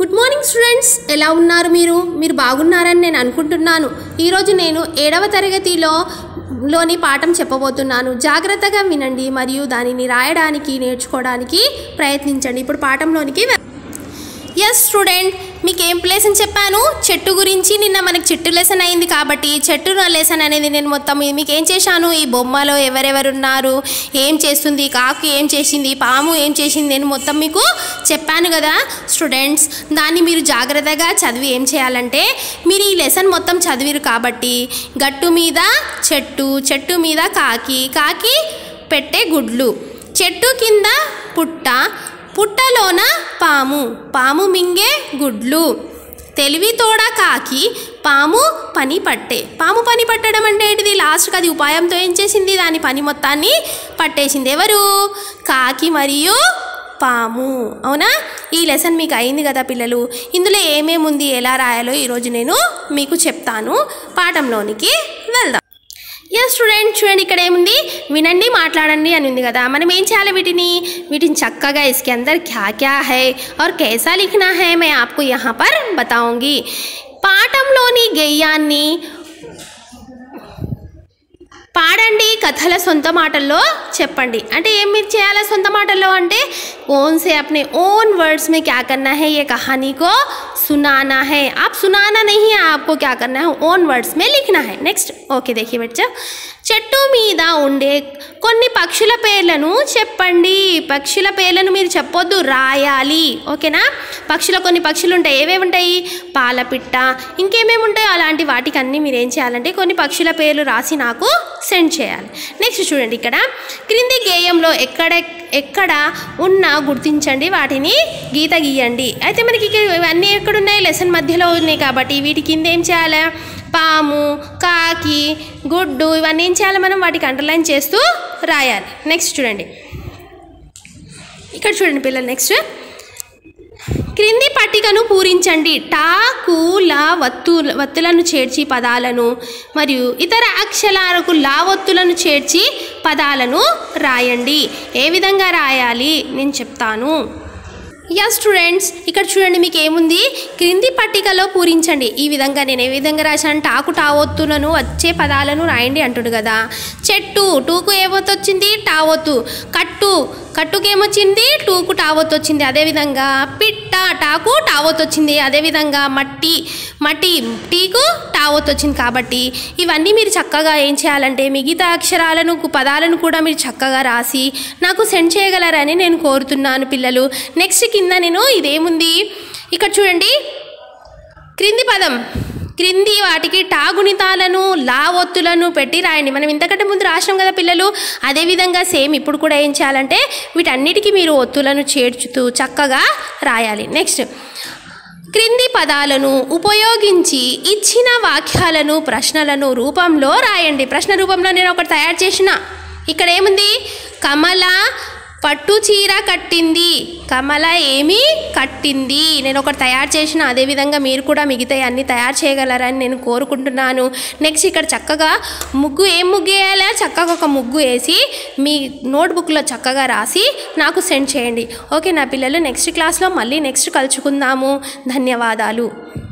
good morning students ఎలా ఉన్నారు మీరు మీరు బాగున్నారని నేను అనుకుంటున్నాను ఈరోజు నేను ఏడవ తరగతిలో లోని పాఠం చెప్పబోతున్నాను జాగ్రత్తగా వినండి మరియు దానిని రాయడానికి నేర్చుకోవడానికి ప్రయత్నించండి ఇప్పుడు పాఠంలోనికి వె- ఎస్ స్టూడెంట్ మీకు ఏం లెసన్ చెప్పాను చెట్టు గురించి నిన్న మనకి చెట్టు లెసన్ అయింది కాబట్టి చెట్టు లెసన్ అనేది నేను మొత్తం ఇది మీకు ఏం చేశాను ఈ బొమ్మలో ఎవరెవరున్నారు ఏం చేస్తుంది కాకు ఏం చేసింది పాము ఏం చేసింది నేను మొత్తం మీకు చెప్పాను కదా స్టూడెంట్స్ దాన్ని మీరు జాగ్రత్తగా చదివి ఏం చేయాలంటే మీరు ఈ లెసన్ మొత్తం చదివిరు కాబట్టి గట్టు మీద చెట్టు చెట్టు మీద కాకి కాకి పెట్టే గుడ్లు చెట్టు కింద పుట్ట పుట్టలోన పాము పాము మింగే గుడ్లు తెలివి తోడ కాకి పాము పని పట్టే పాము పని పట్టడం అంటే ఏంటిది లాస్ట్కి అది ఉపాయంతో ఏం చేసింది దాని పని మొత్తాన్ని పట్టేసింది ఎవరు కాకి మరియు పాము అవునా ఈ లెసన్ మీకు అయింది కదా పిల్లలు ఇందులో ఏమేమి ఉంది ఎలా రాయాలో ఈరోజు నేను మీకు చెప్తాను పాఠంలోనికి వెళ్దాం ఎస్ స్టూడెంట్ చూడండి ఇక్కడ ఏముంది వినండి మాట్లాడండి అని ఉంది కదా మనం ఏం చేయాలి వీటిని వీటిని చక్కగా ఇసుకే అందర్ క్యా క్యా హై और कैसा लिखना है मैं आपको यहाँ पर बताऊंगी పాఠంలోని గేయాన్ని పాడండి కథల సొంత మాటల్లో చెప్పండి అంటే ఏం మీరు చేయాలి సొంత మాటల్లో అంటే ఓన్ से अपने ओन वर्ड्स में क्या करना है ये कहानी को सुनाना है आप सुनाना नहीं है आपको क्या करना है ओन वर्ड्स में लिखना है నెక్స్ట్ ఓకే देखिए बच्चा చెట్టు మీద ఉండే కొన్ని పక్షుల పేర్లను చెప్పండి పక్షుల పేర్లను మీరు చెప్పొద్దు రాయాలి ఓకేనా పక్షుల కొన్ని పక్షులు ఉంటాయి ఏవేవి ఉంటాయి పాలపిట్ట ఇంకేమేమి ఉంటాయో అలాంటి వాటికి అన్నీ మీరు ఏం చేయాలంటే కొన్ని పక్షుల పేర్లు రాసి నాకు సెండ్ చేయాలి నెక్స్ట్ చూడండి ఇక్కడ క్రింది గేయంలో ఎక్కడ ఎక్కడ ఉన్నా గుర్తించండి వాటిని గీత గీయండి అయితే మనకి ఇక్కడ ఇవన్నీ ఎక్కడున్నాయి లెసన్ మధ్యలో ఉన్నాయి కాబట్టి వీటి కింద ఏం చేయాలి పాము కాకి గుడ్డు ఇవన్నీ ఏం చేయాలి మనం వాటికి అండర్లైన్ చేస్తూ రాయాలి నెక్స్ట్ చూడండి ఇక్కడ చూడండి పిల్లలు నెక్స్ట్ క్రింది పట్టికను పూరించండి టా కు లా వత్తు వత్తులను చేర్చి పదాలను మరియు ఇతర అక్షరాలకు లా వత్తులను చేర్చి పదాలను రాయండి ఏ విధంగా రాయాలి నేను చెప్తాను యా స్టూడెంట్స్ ఇక్కడ చూడండి మీకు ఏముంది క్రింది పట్టికలో పూరించండి ఈ విధంగా నేను ఏ విధంగా రాశాను టాకు టావొత్తులను వచ్చే పదాలను రాయండి అంటుడు కదా చెట్టు టూకు ఏమొత్తు వచ్చింది టావొత్తు కట్టు కట్టుకు ఏమొచ్చింది టూకు టావొత్తు వచ్చింది అదేవిధంగా పిట్ట టాకు టావొత్తు వచ్చింది అదేవిధంగా మట్టి మట్టి టీకు టావొత్తు వచ్చింది కాబట్టి ఇవన్నీ మీరు చక్కగా ఏం చేయాలంటే మిగతా అక్షరాలను పదాలను కూడా మీరు చక్కగా రాసి నాకు సెండ్ చేయగలరని నేను కోరుతున్నాను పిల్లలు నెక్స్ట్ కింద నేను ఇదేముంది ఇక్కడ చూడండి క్రింది పదం క్రింది వాటికి టా గుణితాలను లా ఒత్తులను పెట్టి రాయండి మనం ఇంతకంటే ముందు రాసినాం కదా పిల్లలు అదేవిధంగా సేమ్ ఇప్పుడు కూడా ఏం చేయాలంటే వీటన్నిటికీ మీరు ఒత్తులను చేర్చుతూ చక్కగా రాయాలి నెక్స్ట్ క్రింది పదాలను ఉపయోగించి ఇచ్చిన వాక్యాలను ప్రశ్నలను రూపంలో రాయండి ప్రశ్న రూపంలో నేను ఒకటి తయారు చేసిన ఇక్కడ ఏముంది కమల పట్టు చీర కట్టింది కమల ఏమి కట్టింది నేను ఒకటి తయారు చేసిన అదేవిధంగా మీరు కూడా మిగతా అన్ని తయారు చేయగలరని నేను కోరుకుంటున్నాను నెక్స్ట్ ఇక్కడ చక్కగా ముగ్గు ఏం ముగ్గు వేయాలా చక్కగా ఒక ముగ్గు వేసి మీ నోట్బుక్లో చక్కగా రాసి నాకు సెండ్ చేయండి ఓకే నా పిల్లలు నెక్స్ట్ క్లాస్లో మళ్ళీ నెక్స్ట్ కలుసుకుందాము ధన్యవాదాలు